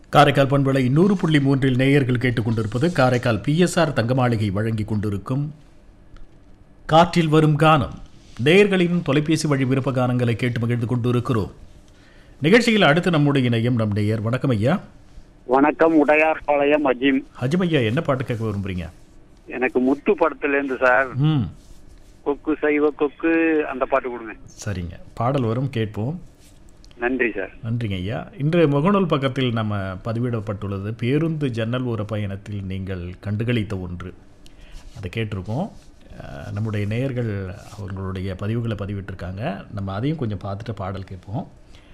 காரைக்கால் பண்பலை நூறு புள்ளி மூன்றில் நேயர்கள் கேட்டுக்கொண்டிருப்பது காரைக்கால் பிஎஸ்ஆர் தங்கமாளிகை வழங்கிக் கொண்டிருக்கும் காற்றில் வரும் கானம் நேயர்களின் தொலைபேசி வழி விருப்ப கானங்களை கேட்டு மகிழ்ந்து கொண்டிருக்கிறோம் நிகழ்ச்சியில் அடுத்து நம்முடைய இணையம் நம் நேயர் வணக்கம் ஐயா வணக்கம் உடையார்பாளையம் அஜிம் ஹஜிம் ஐயா என்ன பாட்டு கேட்க விரும்புறீங்க எனக்கு முத்து படத்துல இருந்து சார் ம் கொக்கு சைவ கொக்கு அந்த பாட்டு கொடுங்க சரிங்க பாடல் வரும் கேட்போம் நன்றி சார் நன்றிங்க ஐயா இன்று முகநூல் பக்கத்தில் நம்ம பதிவிடப்பட்டுள்ளது பேருந்து ஜன்னல் ஓர பயணத்தில் நீங்கள் கண்டுகளித்த ஒன்று அதை கேட்டிருக்கோம் அஹ், நம்முடைய நேயர்கள் அவங்களுடைய பதிவுகளை பதிவிட்டிருக்காங்க நம்ம அதையும் கொஞ்சம் பார்த்துட்டு பாடல் கேட்போம்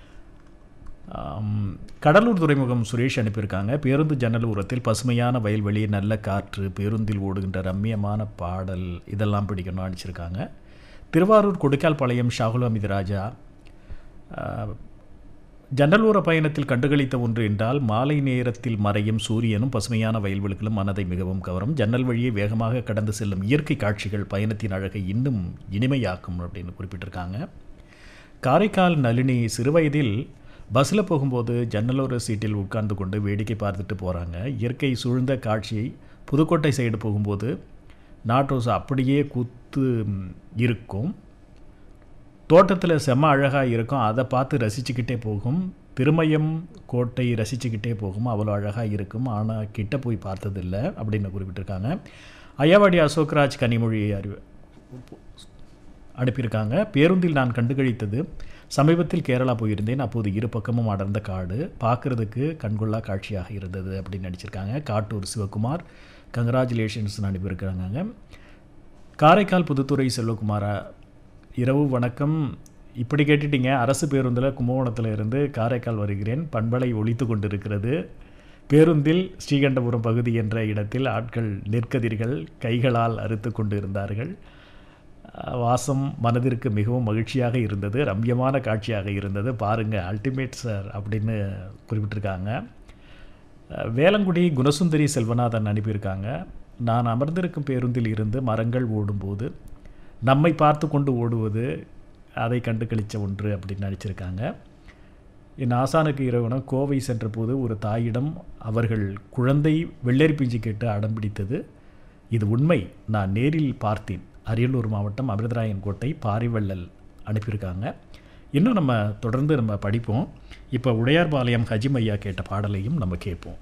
ஆம், கடலூர் துறைமுகம் சுரேஷ் அனுப்பியிருக்காங்க பேருந்து ஜன்னல் ஓரத்தில் பசுமையான வயல்வெளி நல்ல காற்று பேருந்தில் ஓடுகின்ற ரம்மியமான பாடல் இதெல்லாம் பிடிக்கணும்னு அனுப்பிச்சிருக்காங்க திருவாரூர் கொடுக்கால் பாளையம் ஷாகுல் அமித் ராஜா ஆஹ், ஜன்னல் ஓர பயணத்தில் கண்டுகளித்த ஒன்று என்றால் மாலை நேரத்தில் மறையும் சூரியனும் பசுமையான வயல்வெளிகளும் மனதை மிகவும் கவரும் ஜன்னல் வழியே வேகமாக கடந்து செல்லும் இயற்கை காட்சிகள் பயணத்தின் அழகை இன்னும் இனிமையாக்கும் அப்படின்னு குறிப்பிட்டிருக்காங்க காரைக்கால் நளினி சிறுவயதில் பஸ்ஸில் போகும்போது ஜன்னலோர சீட்டில் உட்கார்ந்து கொண்டு வேடிக்கை பார்த்துட்டு போகிறாங்க இயற்கை சூழ்ந்த காட்சியை புதுக்கோட்டை சைடு போகும்போது நாட்ரோஸ் அப்படியே கூத்து ம், இருக்கும் தோட்டத்தில் செம்ம அழகாக இருக்கும் அதை பார்த்து ரசிச்சுக்கிட்டே போகும் திருமயம் கோட்டை ரசிச்சுக்கிட்டே போகும் அவ்வளோ அழகாக இருக்கும் ஆனால் கிட்ட போய் பார்த்ததில்லை அப்படின்னு குறிப்பிட்டிருக்காங்க ஐயாவாடி அசோக்ராஜ் கனிமொழி அறிவு அனுப்பியிருக்காங்க பேருந்தில் நான் கண்டுகளித்தது சமீபத்தில் கேரளா போயிருந்தேன் அப்போது இரு பக்கமும் அடர்ந்த காடு பார்க்குறதுக்கு கண்கொள்ளா காட்சியாக இருந்தது அப்படின்னு நடிச்சிருக்காங்க காட்டூர் சிவகுமார் கங்க்ராச்சுலேஷன்ஸ் அனுப்பியிருக்காங்க காரைக்கால் புதுத்துறை செல்வகுமாரா இரவு வணக்கம் இப்படி கேட்டுட்டீங்க அரசு பேருந்தில் கும்பகோணத்தில் இருந்து காரைக்கால் வருகிறேன் பண்பலை ஒலித்து கொண்டிருக்கிறது பேருந்தில் ஸ்ரீகண்டபுரம் பகுதி என்ற இடத்தில் ஆட்கள் நெற்கதிர்கள் கைகளால் அறுத்து கொண்டு இருந்தார்கள் அஹ், வாசம் மனதிற்கு மிகவும் மகிழ்ச்சியாக இருந்தது ரம்யமான காட்சியாக இருந்தது பாருங்கள் அல்டிமேட் சார் அப்படின்னு குறிப்பிட்டிருக்காங்க அஹ், வேலங்குடி குணசுந்தரி செல்வநாதன் அனுப்பியிருக்காங்க நான் அமர்ந்திருக்கும் பேருந்தில் இருந்து மரங்கள் ஓடும்போது நம்மை பார்த்து கொண்டு ஓடுவது அதை கண்டு கழிச்ச ஒன்று அப்படின்னு நடிச்சிருக்காங்க என் ஆசானுக்கு இறைவனம் கோவை சென்றபோது ஒரு தாயிடம் அவர்கள் குழந்தை வெள்ளரி பிஞ்சு கேட்டு அடம் பிடித்தது இது உண்மை நான் நேரில் பார்த்தேன் அரியலூர் மாவட்டம் அமிர்தராயன் கோட்டை பாரிவள்ளல் அனுப்பியிருக்காங்க இன்னும் நம்ம தொடர்ந்து நம்ம படிப்போம் இப்போ உடையார்பாளையம் ஹஜிம் ஐயா கேட்ட பாடலையும் நம்ம கேட்போம்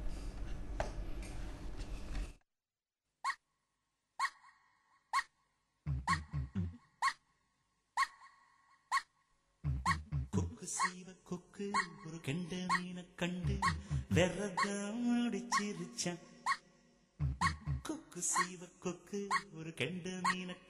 கொக்கு செய்வ கொக்கு ஒரு கெண்ட மீனை கண்டு வெறதான் அடிச்சிருச்சான் கொக்கு செய்வ கொக்கு ஒரு கெண்ட மீனை